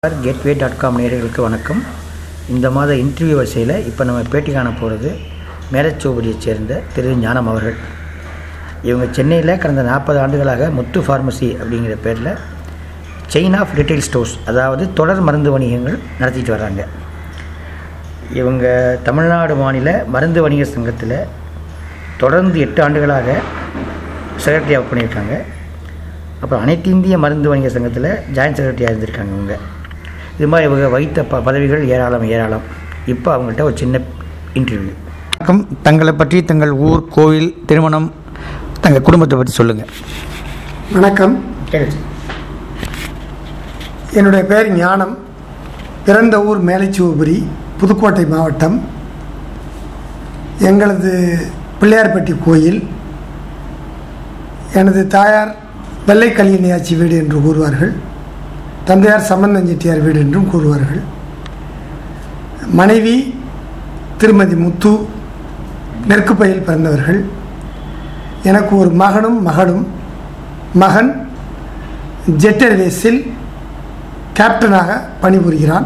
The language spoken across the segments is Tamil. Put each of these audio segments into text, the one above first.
சார் கேட்வே டாட் காம் நேயர்களுக்கு வணக்கம் இந்த மாத இன்டர்வியூ வரிசையில் இப்போ நம்ம பேட்டி காண போகிறது மேலச்சோபடியைச் சேர்ந்த திரு ஞானம் அவர்கள் இவங்க சென்னையில் கடந்த நாற்பது ஆண்டுகளாக முத்து ஃபார்மசி அப்படிங்கிற பேரில் செயின் ஆஃப் ரிட்டைல் ஸ்டோர்ஸ் அதாவது தொடர் மருந்து வணிகங்கள் நடத்திட்டு வர்றாங்க இவங்க தமிழ்நாடு மாநில மருந்து வணிக சங்கத்தில் தொடர்ந்து எட்டு ஆண்டுகளாக செக்ரட்டரி ஒர்க் பண்ணியிருக்காங்க அப்புறம் அனைத்து இந்திய மருந்து வணிக சங்கத்தில் ஜாயின்ட் செக்ரட்டரியாக இருந்திருக்காங்க இவங்க இது மாதிரி இவங்க வைத்த ப பதவிகள் ஏராளம் ஏராளம் இப்போ அவங்கள்ட்ட ஒரு சின்ன இன்டர்வியூ வணக்கம் தங்களை பற்றி தங்கள் ஊர் கோவில் திருமணம் தங்கள் குடும்பத்தை பற்றி சொல்லுங்கள் வணக்கம் என்னுடைய பெயர் ஞானம் பிறந்த ஊர் மேலைச்சிவபுரி புதுக்கோட்டை மாவட்டம் எங்களது பிள்ளையார்பட்டி கோயில் எனது தாயார் வெள்ளை கலியனியாச்சி வீடு என்று கூறுவார்கள் தந்தையார் சம்பந்தன் செட்டியார் வீடு என்றும் கூறுவார்கள் மனைவி திருமதி முத்து நெற்குப்பையில் பிறந்தவர்கள் எனக்கு ஒரு மகனும் மகளும் மகன் ஜெட் ஏர்வேஸில் கேப்டனாக பணிபுரிகிறான்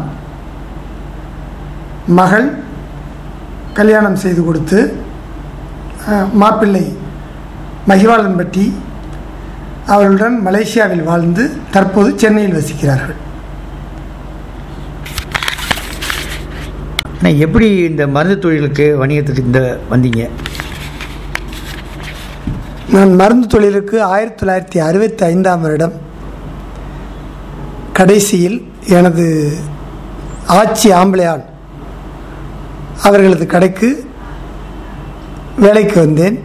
மகள் கல்யாணம் செய்து கொடுத்து அஹ், மாப்பிள்ளை மகிவாளன்பட்டி அவர்களுடன் மலேசியாவில் வாழ்ந்து தற்போது சென்னையில் வசிக்கிறார்கள் ஆனால் எப்படி இந்த மருந்து தொழிலுக்கு வணிகத்துக்கு இந்த வந்தீங்க நான் மருந்து தொழிலுக்கு ஆயிரத்தி தொள்ளாயிரத்தி அறுபத்தி ஐந்தாம் வருடம் கடைசியில் எனது ஆட்சி ஆம்பளையான் அவர்களது கடைக்கு வேலைக்கு வந்தேன்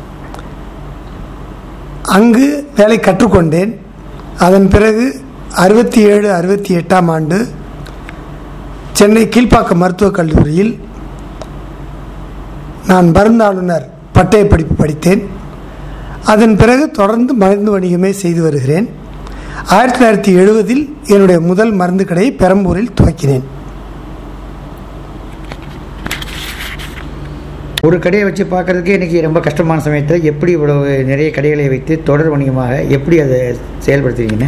அங்கு வேலை கற்றுக்கொண்டேன் அதன் பிறகு அறுபத்தி ஏழு அறுபத்தி எட்டாம் ஆண்டு சென்னை கீழ்ப்பாக்கம் மருத்துவக் கல்லூரியில் நான் மருந்தாளுநர் பட்டய படிப்பு படித்தேன் அதன் பிறகு தொடர்ந்து மருந்து வணிகமே செய்து வருகிறேன் ஆயிரத்தி தொள்ளாயிரத்தி எழுபதில் என்னுடைய முதல் மருந்து கடையை பெரம்பூரில் துவக்கினேன் ஒரு கடையை வச்சு பார்க்குறதுக்கே இன்றைக்கி ரொம்ப கஷ்டமான சமயத்தில் எப்படி இவ்வளவு நிறைய கடைகளை வைத்து தொடர் வணிகமாக எப்படி அதை செயல்படுத்துறீங்கன்னு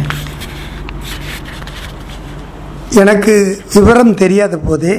எனக்கு விவரம் தெரியாத போதே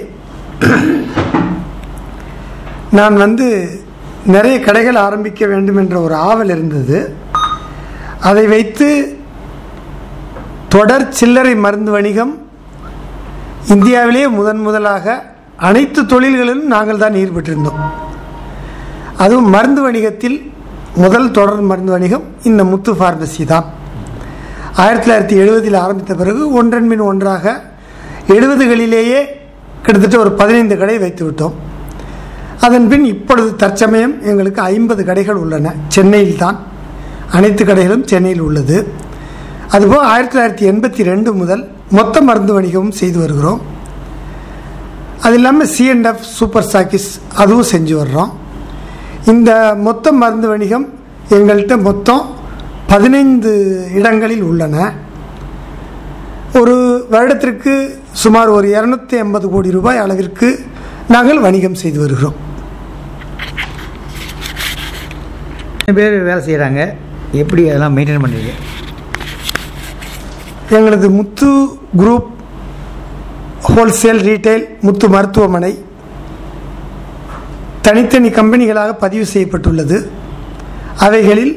நான் வந்து நிறைய கடைகள் ஆரம்பிக்க வேண்டும் என்ற ஒரு ஆவல் இருந்தது அதை வைத்து தொடர் சில்லறை மருந்து வணிகம் இந்தியாவிலேயே முதன் முதலாக அனைத்து தொழில்களிலும் நாங்கள் தான் ஈடுபட்டிருந்தோம் அதுவும் மருந்து வணிகத்தில் முதல் தொடர் மருந்து வணிகம் இந்த முத்து ஃபார்மசி தான் ஆயிரத்தி தொள்ளாயிரத்தி எழுபதில் ஆரம்பித்த பிறகு ஒன்றன் பின் ஒன்றாக எழுபதுகளிலேயே கிட்டத்தட்ட ஒரு பதினைந்து கடை வைத்து விட்டோம் அதன் பின் இப்பொழுது தற்சமயம் எங்களுக்கு ஐம்பது கடைகள் உள்ளன சென்னையில் தான் அனைத்து கடைகளும் சென்னையில் உள்ளது அதுபோல் ஆயிரத்தி தொள்ளாயிரத்தி எண்பத்தி ரெண்டு முதல் மொத்த மருந்து வணிகமும் செய்து வருகிறோம் அது இல்லாமல் சிஎன்எஃப் சூப்பர் ஸ்டாக்கிஸ் அதுவும் செஞ்சு வர்றோம் இந்த மொத்த மருந்து வணிகம் எங்கள்கிட்ட மொத்தம் பதினைந்து இடங்களில் உள்ளன ஒரு வருடத்திற்கு சுமார் ஒரு இரநூத்தி எண்பது கோடி ரூபாய் அளவிற்கு நாங்கள் வணிகம் செய்து வருகிறோம் எத்தனை பேர் வேலை செய்கிறாங்க எப்படி அதெல்லாம் மெயின்டைன் பண்ணுறீங்க எங்களது Muthu group wholesale retail Muthu மருத்துவமனை தனித்தனி கம்பெனிகளாக பதிவு செய்யப்பட்டுள்ளது அவைகளில்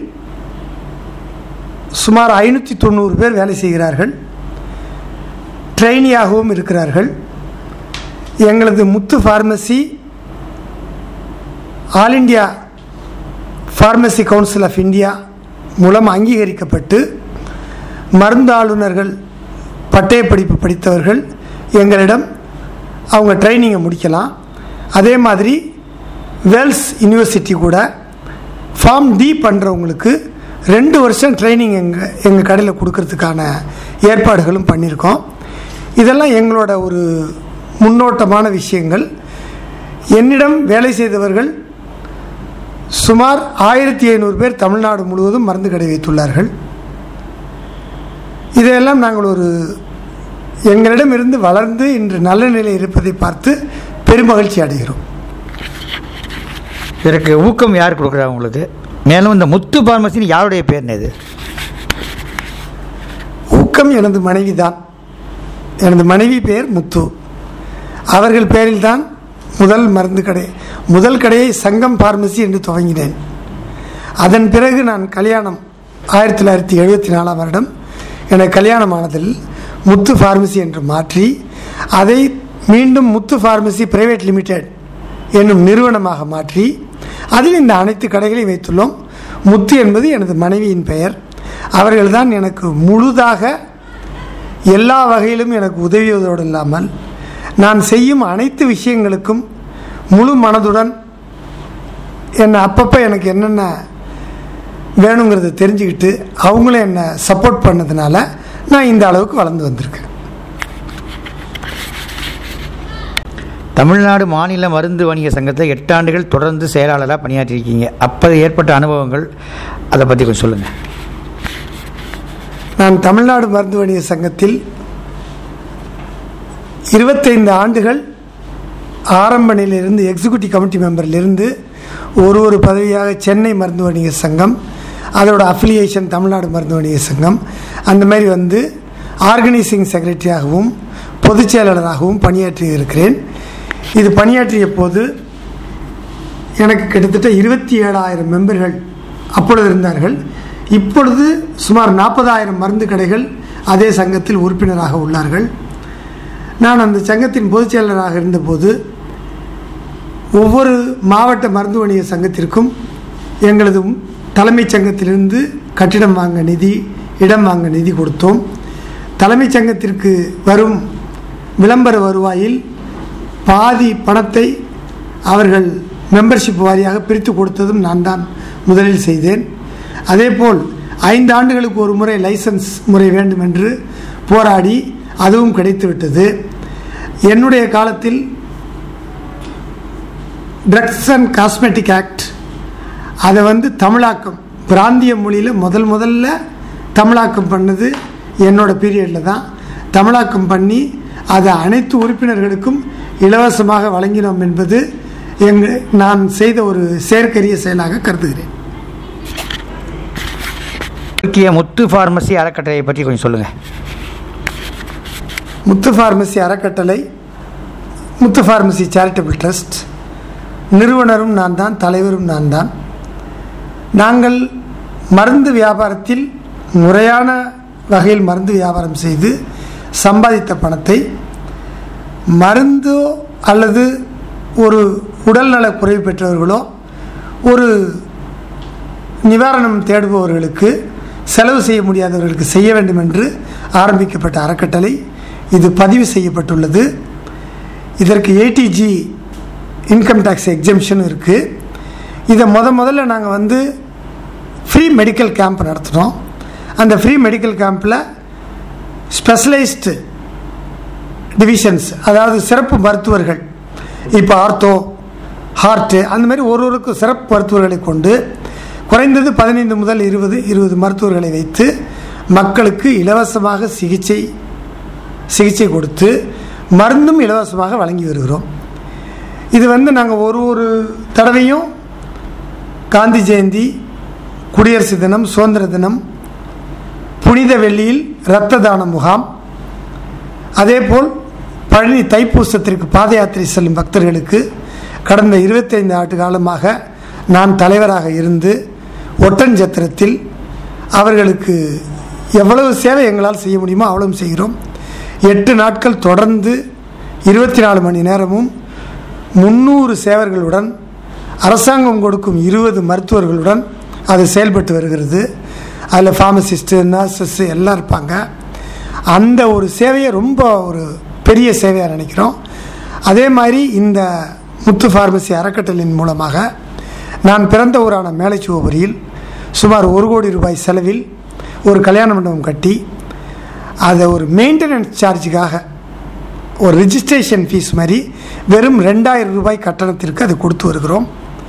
சுமார் ஐநூற்றி தொண்ணூறு பேர் வேலை செய்கிறார்கள் ட்ரெயினியாகவும் இருக்கிறார்கள் எங்களது Muthu pharmacy all India pharmacy council of India மூலம் அங்கீகரிக்கப்பட்டு மருந்து ஆளுநர்கள் பட்டய படிப்பு படித்தவர்கள் எங்களிடம் அவங்க ட்ரைனிங்கை முடிக்கலாம் அதே மாதிரி வேல்ஸ் யூனிவர்சிட்டி கூட ஃபார்ம் டி பண்ணுறவங்களுக்கு ரெண்டு வருஷம் ட்ரைனிங் எங்கள் எங்கள் கடையில் கொடுக்கறதுக்கான ஏற்பாடுகளும் பண்ணியிருக்கோம் இதெல்லாம் எங்களோட ஒரு முன்னோட்டமான விஷயங்கள் என்னிடம் வேலை செய்தவர்கள் சுமார் ஆயிரத்தி ஐநூறு பேர் தமிழ்நாடு முழுவதும் மருந்து கடை வைத்துள்ளார்கள் இதையெல்லாம் நாங்கள் ஒரு எங்களிடமிருந்து வளர்ந்து இன்று நல்ல நிலை இருப்பதை பார்த்து பெருமகிழ்ச்சி அடைகிறோம் இதற்கு ஊக்கம் யார் கொடுக்குறா உங்களுக்கு மேலும் இந்த முத்து பார்மசின்னு யாருடைய பேர்னு இது ஊக்கம் எனது மனைவி தான் எனது மனைவி பெயர் முத்து அவர்கள் பெயரில்தான் முதல் மருந்து கடை முதல் கடையை சங்கம் பார்மசி என்று துவங்கினேன் அதன் பிறகு நான் கல்யாணம் ஆயிரத்தி தொள்ளாயிரத்தி எழுபத்தி நாலாம் வருடம் எனக்கு கல்யாணமானதில் முத்து ஃபார்மசி என்று மாற்றி அதை மீண்டும் முத்து ஃபார்மசி பிரைவேட் லிமிடெட் என்னும் நிறுவனமாக மாற்றி அதில் இந்த அனைத்து கடைகளையும் வைத்துள்ளோம் முத்து என்பது எனது மனைவியின் பெயர் அவர்கள்தான் எனக்கு முழுதாக எல்லா வகையிலும் எனக்கு உதவியதோடு இல்லாமல் நான் செய்யும் அனைத்து விஷயங்களுக்கும் முழு மனதுடன் என்னை அப்பப்போ எனக்கு என்னென்ன வேணுங்கிறத தெரிஞ்சுக்கிட்டு அவங்களும் என்னை சப்போர்ட் பண்ணதுனால நான் இந்த அளவுக்கு வளர்ந்து வந்திருக்கேன் தமிழ்நாடு மாநில மருந்து வணிக சங்கத்தில் எட்டு ஆண்டுகள் தொடர்ந்து செயலாளராக பணியாற்றியிருக்கீங்க அப்போது ஏற்பட்ட அனுபவங்கள் அதை பற்றி கொஞ்சம் சொல்லுங்கள் நான் தமிழ்நாடு மருந்து வணிக சங்கத்தில் இருபத்தைந்து ஆண்டுகள் ஆரம்ப நிலையிலிருந்து எக்ஸிக்யூட்டிவ் கமிட்டி மெம்பரிலிருந்து ஒரு ஒரு பதவியாக சென்னை மருந்து வணிக சங்கம் அதோட அஃபிலியேஷன் தமிழ்நாடு மருந்து வணிக சங்கம் அந்த மாதிரி வந்து ஆர்கனைசிங் செக்ரட்டரியாகவும் பொதுச் செயலாளராகவும் பணியாற்றி இருக்கிறேன் இது பணியாற்றிய போது எனக்கு கிட்டத்தட்ட இருபத்தி ஏழாயிரம் மெம்பர்கள் அப்பொழுது இருந்தார்கள் இப்பொழுது சுமார் நாற்பதாயிரம் மருந்து கடைகள் அதே சங்கத்தில் உறுப்பினராக உள்ளார்கள் நான் அந்த சங்கத்தின் பொதுச் செயலராக இருந்தபோது ஒவ்வொரு மாவட்ட மருந்து வணிக சங்கத்திற்கும் எங்களது தலைமைச் சங்கத்திலிருந்து கட்டிடம் வாங்க நிதி இடம் வாங்க நிதி கொடுத்தோம் தலைமைச் சங்கத்திற்கு வரும் விளம்பர வருவாயில் பாதி பணத்தை அவர்கள் மெம்பர்ஷிப் வாரியாக பிரித்து கொடுத்ததும் நான் தான் முதலில் செய்தேன் அதேபோல் ஐந்து ஆண்டுகளுக்கு ஒரு முறை லைசன்ஸ் முறை வேண்டும் என்று போராடி அதுவும் கிடைத்துவிட்டது என்னுடைய காலத்தில் ட்ரக்ஸ் அண்ட் காஸ்மெட்டிக் ஆக்ட் அதை வந்து தமிழாக்கம் பிராந்திய மொழியில் முதல் முதல்ல தமிழாக்கம் பண்ணது என்னோட பீரியடில் தான் தமிழாக்கம் பண்ணி அதை அனைத்து உறுப்பினர்களுக்கும் இலவசமாக வழங்கினோம் என்பது எங்க நான் செய்த ஒரு செயற்கரிய செயலாக கருதுகிறேன் முக்கிய முத்து ஃபார்மசி அறக்கட்டளையை பற்றி கொஞ்சம் சொல்லுங்கள் முத்து ஃபார்மசி அறக்கட்டளை முத்து ஃபார்மசி சேரிட்டபிள் ட்ரஸ்ட் நிறுவனரும் நான் தான் தலைவரும் நான் தான் நாங்கள் மருந்து வியாபாரத்தில் முறையான வகையில் மருந்து வியாபாரம் செய்து சம்பாதித்த பணத்தை மருந்தோ அல்லது ஒரு உடல்நல குறைவு பெற்றவர்களோ ஒரு நிவாரணம் தேடுபவர்களுக்கு செலவு செய்ய முடியாதவர்களுக்கு செய்ய வேண்டும் என்று ஆரம்பிக்கப்பட்ட அறக்கட்டளை இது பதிவு செய்யப்பட்டுள்ளது இதற்கு ஏடிஜி இன்கம் டேக்ஸ் எக்ஸம்ஷன் இருக்குது இதை முத முதல்ல நாங்கள் வந்து ஃப்ரீ மெடிக்கல் கேம்ப் நடத்தினோம் அந்த ஃப்ரீ மெடிக்கல் கேம்பில் ஸ்பெஷலைஸ்டு டிவிஷன்ஸ் அதாவது சிறப்பு மருத்துவர்கள் இப்போ ஆர்த்தோ ஹார்ட்டு அந்த மாதிரி ஒரு ஒருக்கு சிறப்பு மருத்துவர்களை கொண்டு குறைந்தது பதினைந்து முதல் இருபது இருபது மருத்துவர்களை வைத்து மக்களுக்கு இலவசமாக சிகிச்சை சிகிச்சை கொடுத்து மருந்தும் இலவசமாக வழங்கி வருகிறோம் இது வந்து நாங்கள் ஒரு ஒரு தடவையும் காந்தி ஜெயந்தி குடியரசு தினம் சுதந்திர தினம் புனித வெள்ளியில் இரத்த தான முகாம் அதேபோல் பழனி தைப்பூசத்திற்கு பாத யாத்திரை செல்லும் பக்தர்களுக்கு கடந்த இருபத்தைந்து ஆண்டு காலமாக நான் தலைவராக இருந்து ஒட்டன்சத்திரத்தில் அவர்களுக்கு எவ்வளவு சேவை எங்களால் செய்ய முடியுமோ அவ்வளவு செய்கிறோம் எட்டு நாட்கள் தொடர்ந்து இருபத்தி நாலு மணி நேரமும் முந்நூறு சேவர்களுடன் அரசாங்கம் கொடுக்கும் இருபது மருத்துவர்களுடன் அது செயல்பட்டு வருகிறது அதில் ஃபார்மசிஸ்ட்டு நர்சஸ்ஸு எல்லாம் இருப்பாங்க அந்த ஒரு சேவையை ரொம்ப ஒரு பெரிய சேவையாக நினைக்கிறோம் அதே மாதிரி இந்த முத்து ஃபார்மசி அறக்கட்டளையின் மூலமாக நான் பிறந்த ஊரான மேலைச்சுவபுரியில் சுமார் ஒரு கோடி ரூபாய் செலவில் ஒரு கல்யாண மண்டபம் கட்டி அதை ஒரு மெயின்டெனன்ஸ் சார்ஜுக்காக ஒரு ரிஜிஸ்ட்ரேஷன் ஃபீஸ் மாதிரி வெறும் ரெண்டாயிரம் ரூபாய் கட்டணத்திற்கு அதை கொடுத்து வருகிறோம்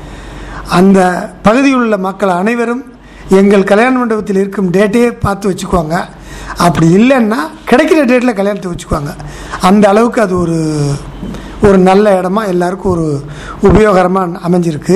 அந்த பகுதியில் உள்ள மக்கள் அனைவரும் எங்கள் கல்யாண மண்டபத்தில் இருக்கும் டேட்டையே பார்த்து வச்சுக்குவாங்க அப்படி இல்லைன்னா கிடைக்கிற டேட்டில் கல்யாணத்தை வச்சுக்குவாங்க அந்த அளவுக்கு அது ஒரு ஒரு நல்ல இடமா எல்லாருக்கும் ஒரு உபயோகரமாக அமைஞ்சிருக்கு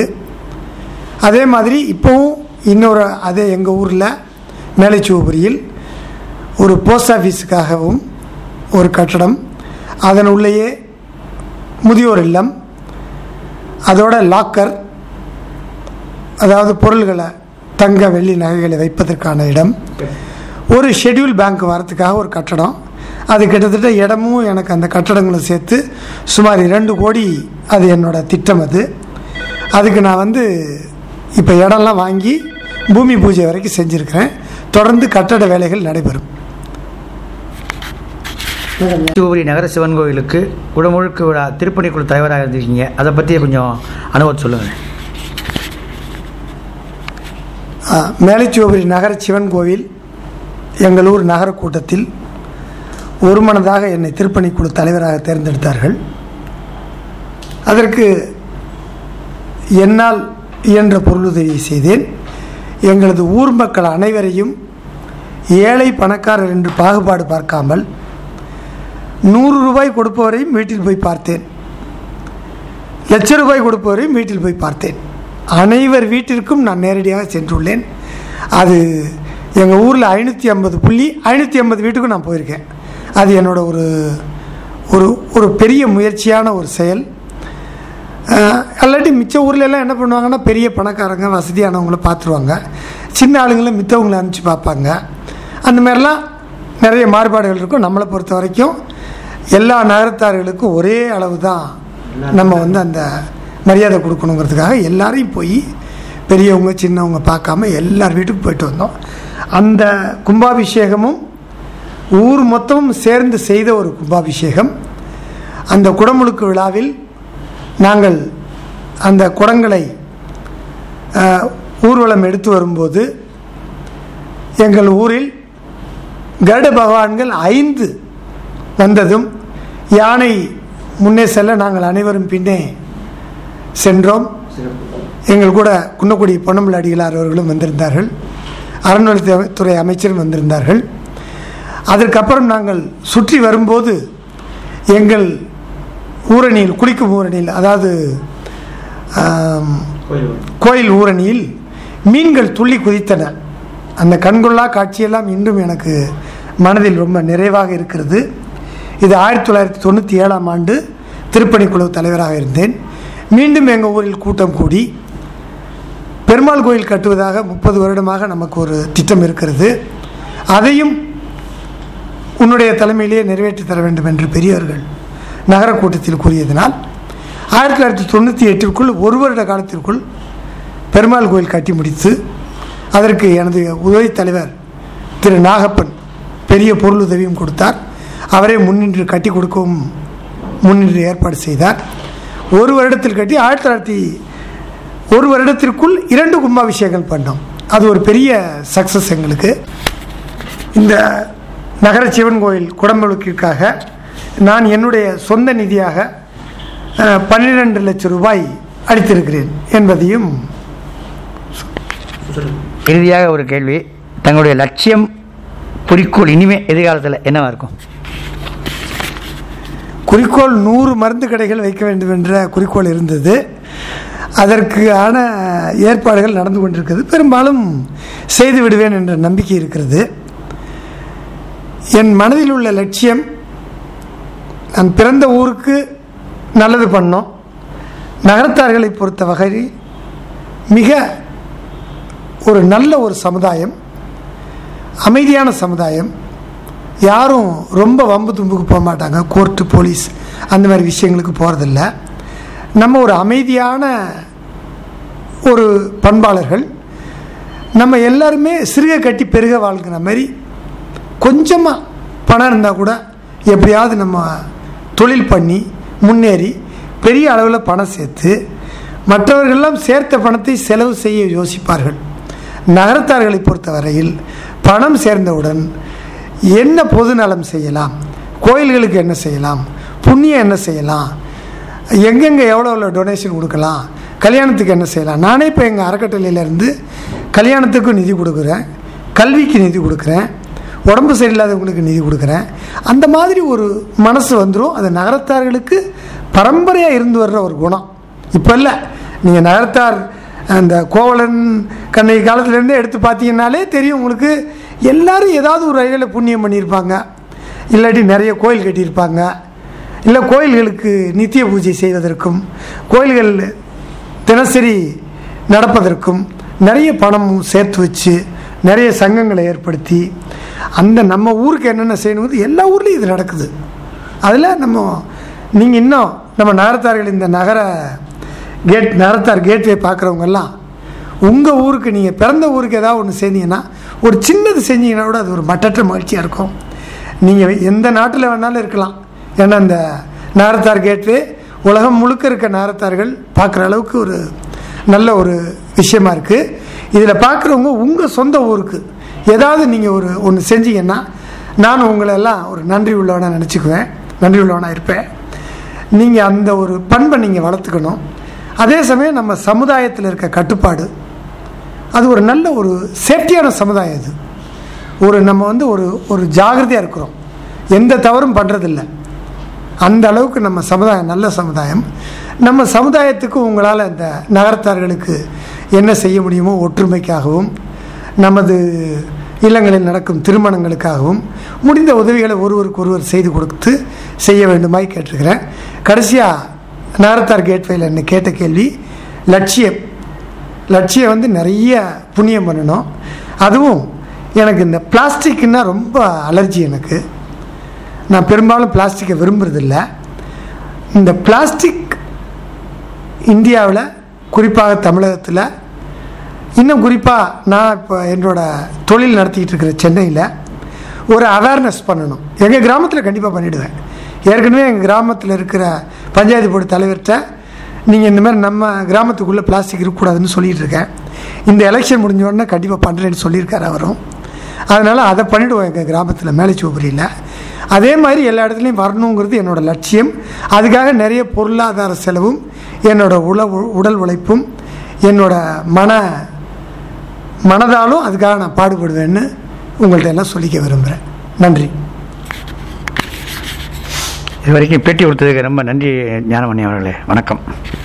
அதே மாதிரி இப்போவும் இன்னொரு அதே எங்கள் ஊரில் மேலைச்சுவபுரியில் ஒரு போஸ்ட் ஆஃபீஸுக்காகவும் ஒரு கட்டடம் அதன் உள்ளேயே முதியோர் இல்லம் அதோட லாக்கர் அதாவது பொருள்களை தங்க வெள்ளி நகைகளை வைப்பதற்கான இடம் ஒரு ஷெட்யூல் பேங்க் வரத்துக்காக ஒரு கட்டடம் அது கிட்டத்தட்ட இடமும் எனக்கு அந்த கட்டடங்களும் சேர்த்து சுமார் இரண்டு கோடி அது என்னோட திட்டம் அது அதுக்கு நான் வந்து இப்போ இடம்லாம் வாங்கி பூமி பூஜை வரைக்கும் செஞ்சுருக்கிறேன் தொடர்ந்து கட்டட வேலைகள் நடைபெறும் சிவபுரி நகர சிவன் கோயிலுக்கு குடமுழுக்கு விழா திருப்பணி குழு தலைவராக இருந்திருக்கீங்க அதை பற்றி கொஞ்சம் அனுபவம் சொல்லுங்கள் மேலைச்சிவபுரி நகர சிவன் கோவில் எங்கள் ஊர் நகர கூட்டத்தில் ஒருமனதாக என்னை திருப்பணிக்குழு தலைவராக தேர்ந்தெடுத்தார்கள் அதற்கு என்னால் இயன்ற பொருளுதவி செய்தேன் எங்களது ஊர் மக்கள் அனைவரையும் ஏழை பணக்காரர் என்று பாகுபாடு பார்க்காமல் நூறு ரூபாய் கொடுப்பவரையும் வீட்டில் போய் பார்த்தேன் லட்ச ரூபாய் கொடுப்பவரையும் வீட்டில் போய் பார்த்தேன் அனைவர் வீட்டிற்கும் நான் நேரடியாக சென்றுள்ளேன் அது எங்கள் ஊரில் ஐநூற்றி ஐம்பது புள்ளி ஐநூற்றி ஐம்பது வீட்டுக்கும் நான் போயிருக்கேன் அது என்னோட ஒரு ஒரு ஒரு பெரிய முயற்சியான ஒரு செயல் அஹ், அல்லாட்டி மிச்ச ஊர்ல எல்லாம் என்ன பண்ணுவாங்கன்னா பெரிய பணக்காரங்க வசதியானவங்கள பார்த்துருவாங்க சின்ன ஆளுங்களை மித்தவங்களை அனுப்பிச்சு பார்ப்பாங்க அந்த மாதிரிலாம் நிறைய மாறுபாடுகள் இருக்கும் நம்மளை பொறுத்த வரைக்கும் எல்லா நகரத்தார்களுக்கும் ஒரே அளவு தான் நம்ம வந்து அந்த மரியாதை கொடுக்கணுங்கிறதுக்காக எல்லாரையும் போய் பெரியவங்க சின்னவங்க பார்க்காம எல்லார் வீட்டுக்கும் போயிட்டு வந்தோம் அந்த கும்பாபிஷேகமும் ஊர் மொத்தமும் சேர்ந்து செய்த ஒரு கும்பாபிஷேகம் அந்த குடமுழுக்கு விழாவில் நாங்கள் அந்த குடங்களை அஹ், ஊர்வலம் எடுத்து வரும்போது எங்கள் ஊரில் கருட பகவான்கள் ஐந்து வந்ததும் யானை முன்னே செல்ல நாங்கள் அனைவரும் பின்னே சென்றோம் எங்கள் கூட குன்னக்குடி பொன்னம்பல அடிகளார் அவர்களும் வந்திருந்தார்கள் அறநிலையத்துறை அமைச்சரும் வந்திருந்தார்கள் அதற்கப்புறம் நாங்கள் சுற்றி வரும்போது எங்கள் ஊரணியில் குளிக்கும் ஊரணியில் அதாவது ஆம், கோயில் ஊரணியில் மீன்கள் துள்ளி குதித்தன அந்த கண்கொள்ளா காட்சியெல்லாம் இன்றும் எனக்கு மனதில் ரொம்ப நிறைவாக இருக்கிறது இது ஆயிரத்தி தொள்ளாயிரத்தி தொண்ணூற்றி ஏழாம் ஆண்டு திருப்பணிக்குழு தலைவராக இருந்தேன் மீண்டும் எங்கள் ஊரில் கூட்டம் கூடி பெருமாள் கோயில் கட்டுவதாக முப்பது வருடமாக நமக்கு ஒரு திட்டம் இருக்கிறது அதையும் உன்னுடைய தலைமையிலேயே நிறைவேற்றி தர வேண்டும் என்று பெரியவர்கள் நகர கூட்டத்தில் கூறியதனால் ஆயிரத்தி தொள்ளாயிரத்தி தொண்ணூற்றி எட்டிற்குள் ஒரு வருட காலத்திற்குள் பெருமாள் கோயில் கட்டி முடித்து அதற்கு எனது உதவி தலைவர் திரு நாகப்பன் பெரிய பொருளுதவியும் கொடுத்தார் அவரே முன்னின்று கட்டி கொடுக்கவும் முன்னின்று ஏற்பாடு செய்தார் ஒரு வருடத்தில் கட்டி ஆயிரத்தி தொள்ளாயிரத்தி ஒரு வருடத்திற்குள் இரண்டு கும்பாபிஷேகங்கள் பண்ணோம் அது ஒரு பெரிய சக்ஸஸ் எங்களுக்கு இந்த நகர சிவன் கோயில் குடமுழுக்கிற்காக நான் என்னுடைய சொந்த நிதியாக பன்னிரெண்டு லட்சம் ரூபாய் அளித்திருக்கிறேன் என்பதையும் இறுதியாக ஒரு கேள்வி தங்களுடைய லட்சியம் குறிக்கோள் இனிமே எதிர்காலத்தில் என்னவா இருக்கும் குறிக்கோள் நூறு மருந்து கடைகள் வைக்க வேண்டும் என்ற குறிக்கோள் இருந்தது அதற்கான ஏற்பாடுகள் நடந்து கொண்டிருக்கிறது பெரும்பாலும் செய்து விடுவேன் என்ற நம்பிக்கை இருக்கிறது என் மனதில் உள்ள லட்சியம் நான் பிறந்த ஊருக்கு நல்லது பண்ணோம் நகரத்தார்களை பொறுத்த வகையில் மிக ஒரு நல்ல ஒரு சமுதாயம் அமைதியான சமுதாயம் யாரும் ரொம்ப வம்பு தும்புக்கு போக மாட்டாங்க கோர்ட்டு போலீஸ் அந்த மாதிரி விஷயங்களுக்கு போகிறதில்ல நம்ம ஒரு அமைதியான ஒரு பண்பாளர்கள் நம்ம எல்லாருமே சிறுக கட்டி பெருக வாழ்கிற மாதிரி கொஞ்சமாக பணம் இருந்தால் கூட எப்படியாவது நம்ம தொழில் பண்ணி முன்னேறி பெரிய அளவில் பணம் சேர்த்து மற்றவர்களெல்லாம் சேர்த்த பணத்தை செலவு செய்ய யோசிப்பார்கள் நகரத்தார்களை பொறுத்தவரையில் பணம் சேர்ந்தவுடன் என்ன பொது நலம் செய்யலாம் கோயில்களுக்கு என்ன செய்யலாம் புண்ணியம் என்ன செய்யலாம் எங்கெங்கே எவ்வளோ எவ்வளோ டொனேஷன் கொடுக்கலாம் கல்யாணத்துக்கு என்ன செய்யலாம் நானே இப்போ எங்கள் அறக்கட்டளையிலேருந்து கல்யாணத்துக்கும் நிதி கொடுக்குறேன் கல்விக்கு நிதி கொடுக்குறேன் உடம்பு சரியில்லாதவங்களுக்கு நிதி கொடுக்குறேன் அந்த மாதிரி ஒரு மனசு வந்துடும் அது நகரத்தார்களுக்கு பரம்பரையாக இருந்து வர்ற ஒரு குணம் இப்போ இல்லை நீங்கள் நகரத்தார் அந்த கோவலன் கண்ணகி காலத்துலேருந்தே எடுத்து பார்த்தீங்கன்னாலே தெரியும் உங்களுக்கு எல்லாரும் ஏதாவது ஒரு வகையில் புண்ணியம் பண்ணியிருப்பாங்க இல்லாட்டி நிறைய கோயில் கட்டியிருப்பாங்க இல்லை கோயில்களுக்கு நித்திய பூஜை செய்வதற்கும் கோயில்கள் தினசரி நடப்பதற்கும் நிறைய பணம் சேர்த்து வச்சு நிறைய சங்கங்களை ஏற்படுத்தி அந்த நம்ம ஊருக்கு என்னென்ன செய்யணும் எல்லா ஊர்லேயும் இது நடக்குது அதில் நம்ம நீங்கள் இன்னும் நம்ம நகரத்தார்கள் இந்த நகர கேட் நகரத்தார் கேட்வே பார்க்குறவங்கெல்லாம் உங்கள் ஊருக்கு நீங்கள் பிறந்த ஊருக்கு ஏதாவது ஒன்று செஞ்சீங்கன்னா ஒரு சின்னது செஞ்சீங்கன்னா கூட அது ஒரு மட்டற்ற மகிழ்ச்சியாக இருக்கும் நீங்கள் எந்த நாட்டில் வேணாலும் இருக்கலாம் ஏன்னா அந்த நகரத்தார் கேட்வே உலகம் முழுக்க இருக்க நகரத்தார்கள் பார்க்குற அளவுக்கு ஒரு நல்ல ஒரு விஷயமா இருக்குது இதில் பார்க்குறவங்க உங்கள் சொந்த ஊருக்கு ஏதாவது நீங்கள் ஒரு ஒன்று செஞ்சீங்கன்னா நான் உங்களை எல்லாம் ஒரு நன்றி உள்ளவனாக நினச்சிக்குவேன் நன்றி உள்ளவனாக இருப்பேன் நீங்கள் அந்த ஒரு பண்பை நீங்கள் வளர்த்துக்கணும் அதே சமயம் நம்ம சமுதாயத்தில் இருக்க கட்டுப்பாடு அது ஒரு நல்ல ஒரு சேஃப்டியான சமுதாயம் இது ஒரு நம்ம வந்து ஒரு ஒரு ஜாகிரதையாக இருக்கிறோம் எந்த தவறும் பண்ணுறதில்ல அந்த அளவுக்கு நம்ம சமுதாயம் நல்ல சமுதாயம் நம்ம சமுதாயத்துக்கு உங்களால் இந்த நகரத்தார்களுக்கு என்ன செய்ய முடியுமோ ஒற்றுமைக்காகவும் நமது இல்லங்களில் நடக்கும் திருமணங்களுக்காகவும் முடிந்த உதவிகளை ஒருவருக்கு ஒருவர் செய்து கொடுத்து செய்ய வேண்டுமாய் கேட்டிருக்கிறேன் கடைசியாக நகரத்தார் கேட்வேயில் என்ன கேட்ட கேள்வி லட்சியம் லட்சியம் வந்து நிறைய புண்ணியம் பண்ணணும் அதுவும் எனக்கு இந்த பிளாஸ்டிக்னா ரொம்ப அலர்ஜி எனக்கு நான் பெரும்பாலும் பிளாஸ்டிக்கை விரும்புறதில்ல இந்த பிளாஸ்டிக் இந்தியாவில் குறிப்பாக தமிழகத்தில் இன்னும் குறிப்பாக நான் இப்போ என்னோட தொழில் நடத்திக்கிட்டு இருக்கிற சென்னையில் ஒரு அவேர்னஸ் பண்ணணும் எங்கள் கிராமத்தில் கண்டிப்பாக பண்ணிவிடுவேன் ஏற்கனவே எங்கள் கிராமத்தில் இருக்கிற பஞ்சாயத்து போர்டு தலைவர்கிட்ட நீங்கள் இந்த மாதிரி நம்ம கிராமத்துக்குள்ளே பிளாஸ்டிக் இருக்கக்கூடாதுன்னு சொல்லிட்டு இருக்கேன் இந்த எலெக்ஷன் முடிஞ்ச உடனே கண்டிப்பாக பண்ணுறேன்னு சொல்லியிருக்காரு அவரும் அதனால் அதை பண்ணிவிடுவோம் எங்கள் கிராமத்தில் மேலச்சோபுரியில் அதே மாதிரி எல்லா இடத்துலையும் வரணுங்கிறது என்னோட லட்சியம் அதுக்காக நிறைய பொருளாதார செலவும் என்னோட உழவு உடல் உழைப்பும் என்னோட மன மனதாலும் அதுக்காக நான் பாடுபடுவேன்னு உங்கள்கிட்ட எல்லாம் சொல்லிக்க விரும்புகிறேன் நன்றி இது வரைக்கும் பேட்டி கொடுத்ததுக்கு ரொம்ப நன்றி ஞானமணி அவர்களே வணக்கம்